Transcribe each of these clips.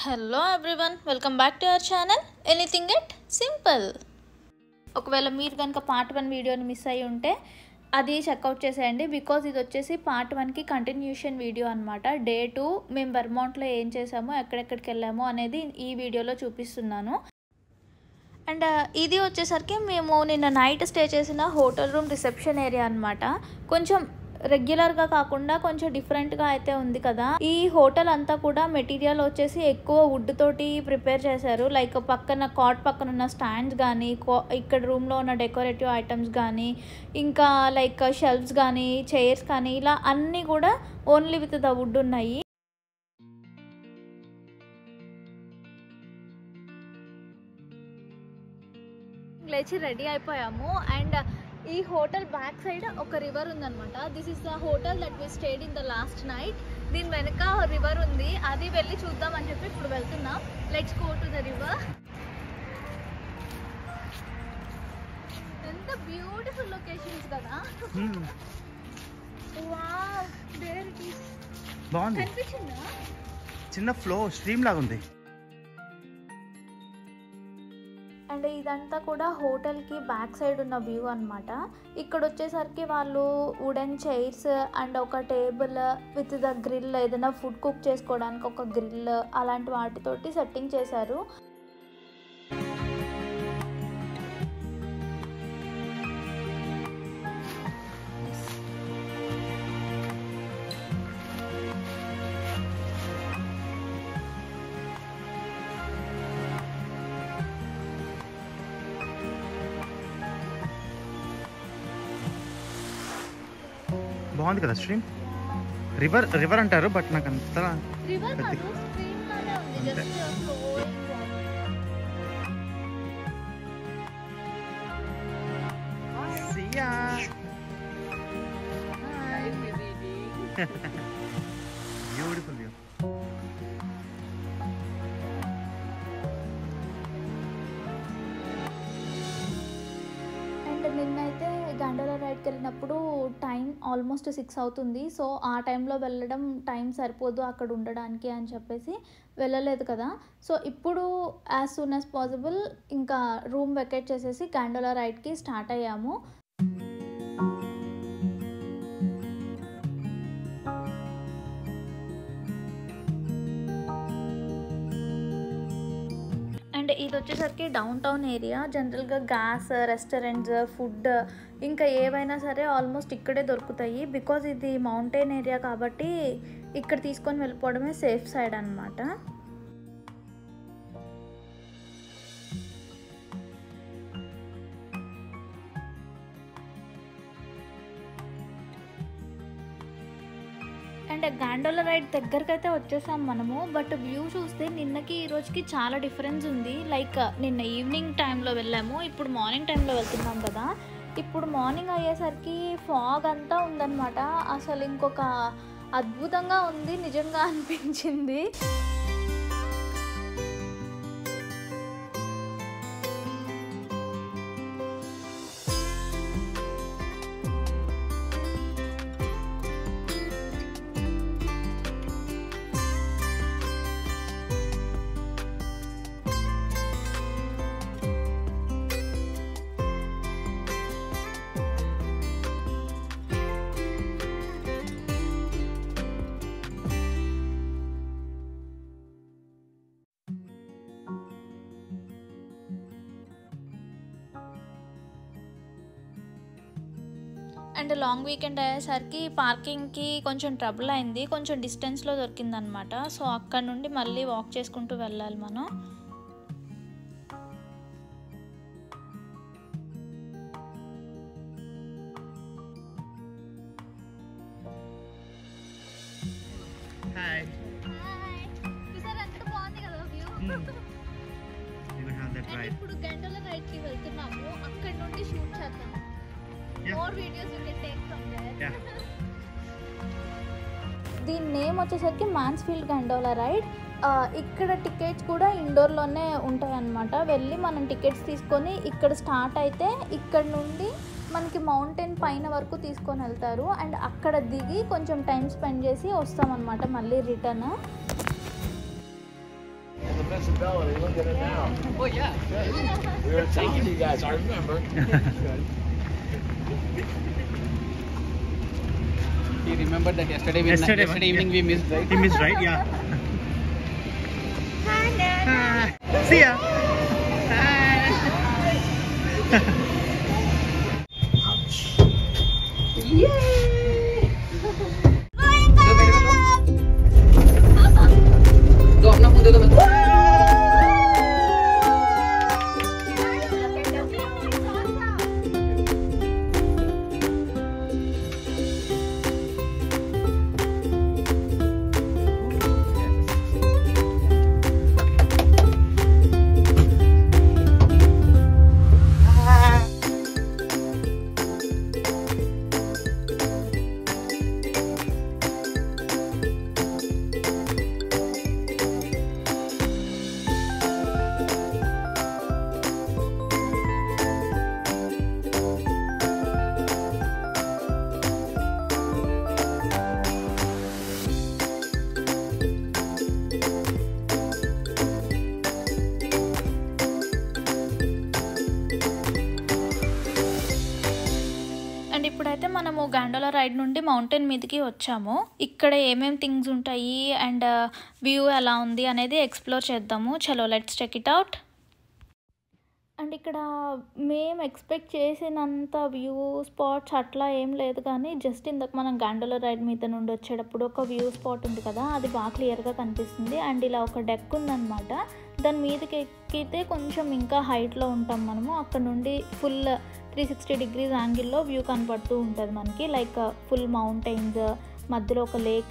Hello everyone welcome back to our channel anything at simple ఒకవేళ మీరు కనుక part one వీడియోని మిస్ అయ్యి ఉంటే అది చెక్అవుట్ చేసేయండి బికాజ్ ఇది వచ్చేసి పార్ట్ వన్కి కంటిన్యూషన్ వీడియో అనమాట డే టూ మేము బెర్మౌంట్లో ఏం చేసామో ఎక్కడెక్కడికి వెళ్ళామో అనేది ఈ వీడియోలో చూపిస్తున్నాను అండ్ ఇది వచ్చేసరికి మేము నిన్న నైట్ స్టే చేసిన హోటల్ రూమ్ రిసెప్షన్ ఏరియా అనమాట కొంచెం రెగ్యులర్గా కాకుండా కొంచెం డిఫరెంట్గా అయితే ఉంది కదా ఈ హోటల్ అంతా కూడా మెటీరియల్ వచ్చేసి ఎక్కువ వుడ్ తోటి ప్రిపేర్ చేశారు లైక్ పక్కన కాట్ పక్కన ఉన్న స్టాండ్స్ కానీ ఇక్కడ రూమ్లో ఉన్న డెకరేటివ్ ఐటమ్స్ కానీ ఇంకా లైక్ షెల్ఫ్స్ కానీ చైర్స్ కానీ ఇలా అన్నీ కూడా ఓన్లీ విత్ ద వుడ్ ఉన్నాయి లేచి రెడీ అయిపోయాము అండ్ ఈ హోటల్ బ్యాక్ సైడ్ ఒక రివర్ ఉందన్నమాట this is the hotel that we stayed in the last night దీని వెనక రివర్ ఉంది అది వెళ్ళి చూద్దాం అని చెప్పి ఇప్పుడు వెళ్తున్నాం let's go to the river ఎంత బ్యూటిఫుల్ లొకేషన్స్ కదా వావ్ దేర్ ఇట్ ఇస్ బాగుంది కనిపించిందా చిన్న ఫ్లో స్ట్రీమ్ లాగా ఉంది అండ్ ఇదంతా కూడా హోటల్కి బ్యాక్ సైడ్ ఉన్న వ్యూ అనమాట ఇక్కడ వచ్చేసరికి వాళ్ళు వుడెన్ చైర్స్ అండ్ ఒక టేబుల్ విత్ ద గ్రిల్ ఏదైనా ఫుడ్ కుక్ చేసుకోవడానికి ఒక గ్రిల్ అలాంటి వాటితోటి సెట్టింగ్ చేశారు బాగుంది కదా స్ట్రీమ్ రివర్ రివర్ అంటారు బట్ నాకు అంత రివర్ అది- కాదు స్ట్రీమ్ లానే ఉంది అంతే. Just flowing see a beautiful view and నిన్నైతే గండోలా రైడ్కి వెళ్ళినప్పుడు టైం ఆల్మోస్ట్ సిక్స్ అవుతుంది సో ఆ టైంలో వెళ్ళడం టైం సరిపోదు అక్కడ ఉండడానికి అని చెప్పేసి వెళ్ళలేదు కదా సో ఇప్పుడు యాజ్ సూన్ యాజ్ పాసిబుల్ ఇంకా రూమ్ వెకేట్ చేసేసి గండోలా రైడ్కి స్టార్ట్ అయ్యాము అండ్ ఇది వచ్చేసరికి డౌన్ టౌన్ ఏరియా జనరల్గా గ్యాస్ రెస్టారెంట్స్ ఫుడ్ ఇంకా ఏవైనా సరే ఆల్మోస్ట్ ఇక్కడే దొరుకుతాయి బికాజ్ ఇది మౌంటైన్ ఏరియా కాబట్టి ఇక్కడ తీసుకొని వెళ్ళిపోవడమే సేఫ్ సైడ్ అనమాట అండ్ గాండోల రైడ్ దగ్గరికి అయితే వచ్చేసాం మనము బట్ వ్యూ చూస్తే నిన్నకి ఈ రోజుకి చాలా డిఫరెన్స్ ఉంది లైక్ నిన్న ఈవినింగ్ టైంలో వెళ్ళాము ఇప్పుడు మార్నింగ్ టైంలో వెళ్తున్నాం కదా ఇప్పుడు మార్నింగ్ అయ్యేసరికి ఫాగ్ అంతా ఉందన్నమాట అసలు ఇంకొక అద్భుతంగా ఉంది నిజంగా అనిపించింది అండ్ లాంగ్ వీకెండ్ అయ్యేసరికి పార్కింగ్కి కొంచెం ట్రబుల్ అయింది కొంచెం డిస్టెన్స్లో దొరికిందనమాట సో అక్కడ నుండి మళ్ళీ వాక్ చేసుకుంటూ వెళ్ళాలి మనం హాయ్ చూసారా ఎంత బాగుంది కదా view you have that and right ఇప్పుడు గంటల రైడ్ కి వెళ్తున్నాము అక్కడ నుండి షూట్ చేద్దాం Yeah. More videos you can take from there Yeah. దీని నేమ్ వచ్చేసరికి మాన్స్ఫీల్డ్ గండోలా రైడ్ ఆ, ఇక్కడ టికెట్స్ కూడా ఇండోర్లోనే ఉంటాయి అన్నమాట వెళ్ళి మనం టికెట్స్ తీసుకొని ఇక్కడ స్టార్ట్ అయితే ఇక్కడ నుండి మనకి మౌంటైన్ పైన వరకు తీసుకొని వెళ్తారు అండ్ అక్కడ దిగి కొంచెం టైం స్పెండ్ చేసి వస్తామన్నమాట మళ్ళీ return visibility. Look at it now. Oh yeah. We were telling you guys. I remember. You remember that yesterday we Yesterday, yesterday yeah. evening we missed right? He missed, right? Yeah. See ya. दो अपना phone दे दो बच्चे and ఇప్పుడైతే మనము గాండోలా ride నుండి mountain మీదకి వచ్చాము ఇక్కడ ఏమేమి థింగ్స్ ఉంటాయి అండ్ వ్యూ ఎలా ఉంది అనేది ఎక్స్ప్లోర్ చేద్దాము చలో let's check it out and ఇక్కడ మేము ఎక్స్పెక్ట్ చేసినంత వ్యూ స్పాట్స్ అట్లా ఏం లేదు కానీ జస్ట్ ఇందాక మనం గాండోలా రైడ్ మీద నుండి వచ్చేటప్పుడు ఒక వ్యూ స్పాట్ ఉంది కదా అది బాగా క్లియర్గా కనిపిస్తుంది అండ్ ఇలా ఒక డెక్ ఉందన్నమాట దాని మీదకి ఎక్కితే కొంచెం ఇంకా హైట్లో ఉంటాం మనము అక్కడ నుండి ఫుల్ త్రీ సిక్స్టీ డిగ్రీస్ యాంగిల్లో వ్యూ కనపడుతూ ఉంటుంది మనకి లైక్ ఫుల్ మౌంటైన్స్ మధ్యలో ఒక లేక్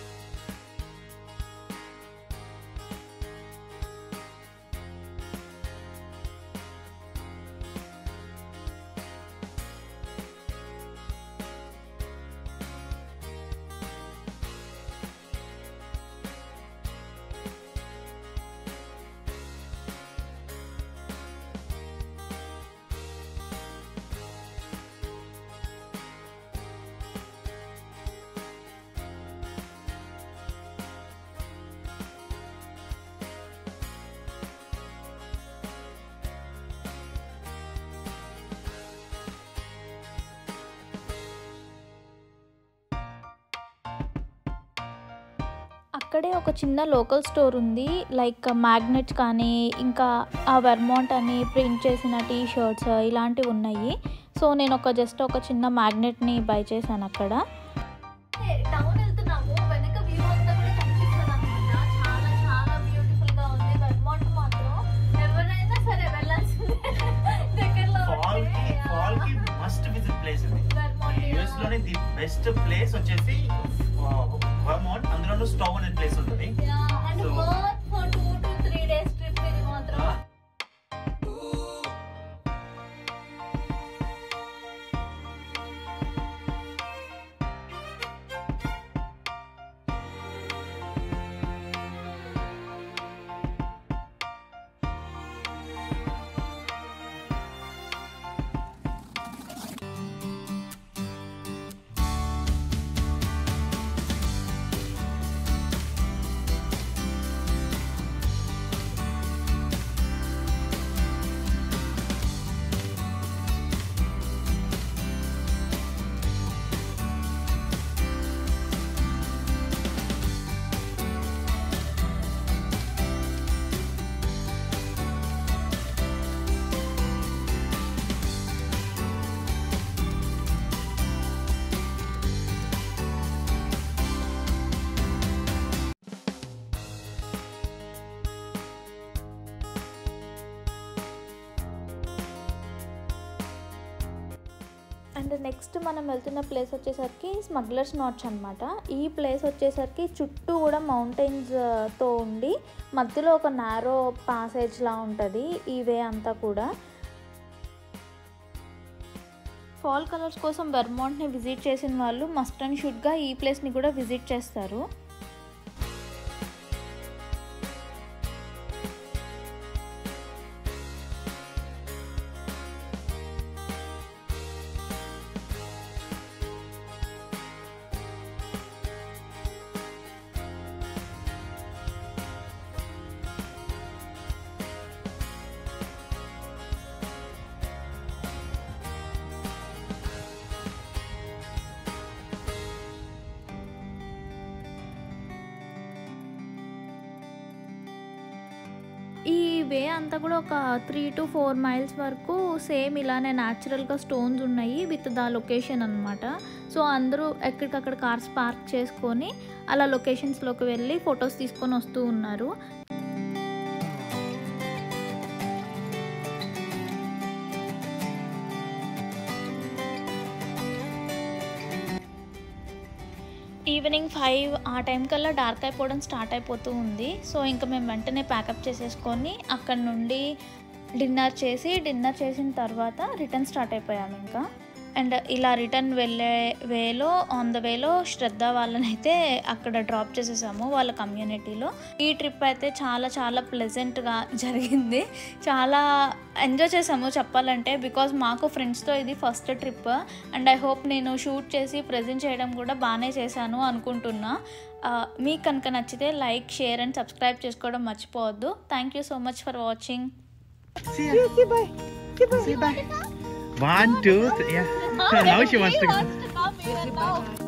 అక్కడే ఒక చిన్న లోకల్ స్టోర్ ఉంది లైక్ మ్యాగ్నెట్స్ కానీ ఇంకా ఆ వెర్మౌంట్ అని ప్రింట్ చేసిన టీ షర్ట్స్ ఇలాంటివి ఉన్నాయి సో నేను ఒక జస్ట్ ఒక చిన్న మ్యాగ్నెట్ని బై చేశాను అక్కడ టౌన్ వెళ్తున్నాము వెనక వ్యూ అంతా కూడా కనిపిస్తుంది అనమాట చాలా చాలా బ్యూటిఫుల్ గా ఉంది వెర్మౌంట్ మాత్రం ఎవరైనా సరే వెళ్ళాల్సిందే దగ్గరలో ఫాల్ కి ఫాల్ కి మస్ట్ విజిట్ ప్లేస్ ఇది యుఎస్ లోనే ది బెస్ట్ ప్లేస్ వచ్చేసి వర్మౌంట్ అందులోనూ స్టవ్ అనే ప్లేస్ ఉంటుంది and So- worth for two to three days trip ఇది మాత్రం అండ్ నెక్స్ట్ మనం వెళ్తున్న ప్లేస్ వచ్చేసరికి స్మగ్లర్స్ నాట్స్ అనమాట ఈ ప్లేస్ వచ్చేసరికి చుట్టూ కూడా మౌంటైన్స్తో ఉండి మధ్యలో ఒక నారో పాసేజ్లా ఉంటుంది ఈ వే అంతా కూడా ఫాల్ కలర్స్ కోసం వెర్మాంట్ని విజిట్ చేసిన వాళ్ళు మస్ట్ అండ్ షుడ్గా ఈ ప్లేస్ని కూడా విజిట్ చేస్తారు వే అంతా కూడా ఒక త్రీ టు ఫోర్ మైల్స్ వరకు సేమ్ ఇలానే న్యాచురల్గా స్టోన్స్ ఉన్నాయి విత్ ద లొకేషన్ అనమాట సో అందరూ ఎక్కడికక్కడ కార్స్ పార్క్ చేసుకొని అలా లొకేషన్స్లోకి వెళ్ళి ఫొటోస్ తీసుకొని వస్తూ ఉన్నారు ఈవినింగ్ ఫైవ్ ఆ టైం కల్లా డార్క్ అయిపోవడం స్టార్ట్ అయిపోతూ ఉంది సో ఇంకా మేము వెంటనే ప్యాకప్ చేసేసుకొని అక్కడ నుండి డిన్నర్ చేసి డిన్నర్ చేసిన తర్వాత రిటర్న్ స్టార్ట్ అయిపోయాము ఇంకా అండ్ ఇలా రిటర్న్ వెళ్ళే వేలో ఆన్ ద వేలో శ్రద్ధ వాళ్ళని అయితే అక్కడ డ్రాప్ చేసేసాము వాళ్ళ కమ్యూనిటీలో ఈ ట్రిప్ అయితే చాలా చాలా ప్లెజెంట్గా జరిగింది చాలా ఎంజాయ్ చేసాము చెప్పాలంటే బికాజ్ మాకు ఫ్రెండ్స్తో ఇది first trip and I hope నేను షూట్ చేసి ప్రజెంట్ చేయడం కూడా బాగానే చేశాను అనుకుంటున్నా ఆ, మీకు కనుక నచ్చితే లైక్ షేర్ అండ్ సబ్స్క్రైబ్ చేసుకోవడం మర్చిపోవద్దు thank you so much for watching See ya. Say bye. Say bye. One, two, three. Yeah. now she wants to go.